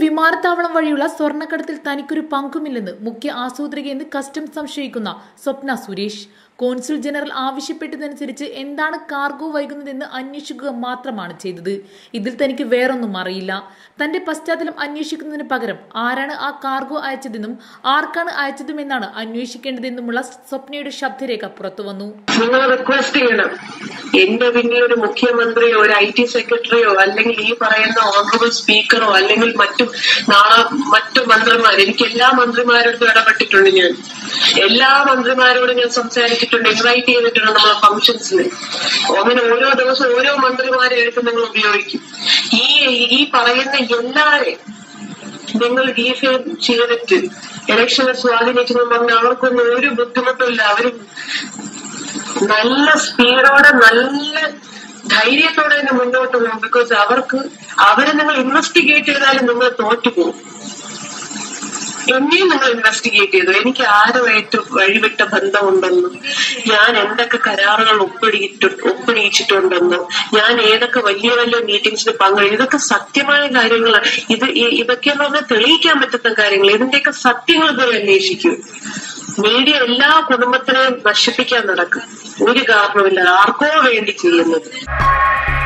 വിമാനത്താവളം വഴിയുള്ള സ്വർണ്ണക്കടത്തിൽ തനിക്കൊരു പങ്കുമില്ലെന്ന് മുഖ്യ ആസൂത്രകയെന്ന് കസ്റ്റംസ് സംശയിക്കുന്ന സ്വപ്ന സുരേഷ് കോൺസുൽ ജനറൽ ആവശ്യപ്പെട്ടതനുസരിച്ച് എന്താണ് കാർഗോ വൈകുന്നതെന്ന് അന്വേഷിക്കുക മാത്രമാണ് ചെയ്തത് ഇതിൽ തനിക്ക് വേറൊന്നും അറിയില്ല തന്റെ പശ്ചാത്തലം അന്വേഷിക്കുന്നതിന് പകരം ആരാണ് ആ കാർഗോ അയച്ചതെന്നും ആർക്കാണ് അയച്ചതുമെന്നാണ് അന്വേഷിക്കേണ്ടതെന്നുമുള്ള സ്വപ്നയുടെ ശബ്ദരേഖ പുറത്തുവന്നു നിങ്ങൾ റിക്വസ്റ്റ് ചെയ്യണം എന്റെ പിന്നെ ഒരു മുഖ്യമന്ത്രിയോ ഒരു ഐ ടി സെക്രട്ടറിയോ അല്ലെങ്കിൽ ഈ പറയുന്ന ഓണറബിൾ സ്പീക്കറോ അല്ലെങ്കിൽ മറ്റു നാളെ മറ്റു മന്ത്രിമാർ എനിക്ക് എല്ലാ മന്ത്രിമാരോടും ഇടപെട്ടിട്ടുണ്ട് ഞാൻ എല്ലാ മന്ത്രിമാരോടും ഞാൻ സംസാരിച്ചിട്ടുണ്ട് ഇൻവൈറ്റ് ചെയ്തിട്ടുണ്ട് നമ്മളെ ഫംഗ്ഷൻസിന് അങ്ങനെ ഓരോ ദിവസം ഓരോ മന്ത്രിമാരെ എടുത്ത് നിങ്ങൾ ഉപയോഗിക്കും ഈ ഈ പറയുന്ന എല്ലാവരെയും നിങ്ങൾ ഡിഎഫ്ഐ ചെയ്തിട്ട് ഇലക്ഷനെ സ്വാധീനിച്ചെന്ന് പറഞ്ഞാൽ അവർക്കൊന്നും ഒരു ബുദ്ധിമുട്ടില്ല അവര് നല്ല സ്പീഡോടെ നല്ല ധൈര്യത്തോടെ തന്നെ മുന്നോട്ട് പോകും ബിക്കോസ് അവർക്ക് അവരെ നിങ്ങൾ ഇൻവെസ്റ്റിഗേറ്റ് ചെയ്താലും നിങ്ങൾ തോറ്റുപോകും എന്നെയും നിങ്ങൾ ഇൻവെസ്റ്റിഗേറ്റ് ചെയ്തു എനിക്ക് ആരുമായിട്ട് വഴിവിട്ട ബന്ധമുണ്ടെന്നും ഞാൻ എന്തൊക്കെ കരാറുകൾ ഒപ്പിടിയിട്ട് ഒപ്പിടിയിച്ചിട്ടുണ്ടെന്നും ഞാൻ ഏതൊക്കെ വലിയ വലിയ മീറ്റിംഗ്സിൽ പങ്കെടുക്കും ഇതൊക്കെ സത്യമായ കാര്യങ്ങളാണ് ഇത് ഈ- ഇതൊക്കെ എന്ന് പറഞ്ഞാൽ തെളിയിക്കാൻ പറ്റുന്ന കാര്യങ്ങൾ ഇതിന്റെയൊക്കെ സത്യങ്ങൾ പോയി അന്വേഷിക്കൂ മീഡിയ എല്ലാ കുടുംബത്തിനെയും നശിപ്പിക്കാൻ നടക്കും ഒരു കാരണമില്ല ആർക്കോ വേണ്ടി ചെയ്യുന്നത്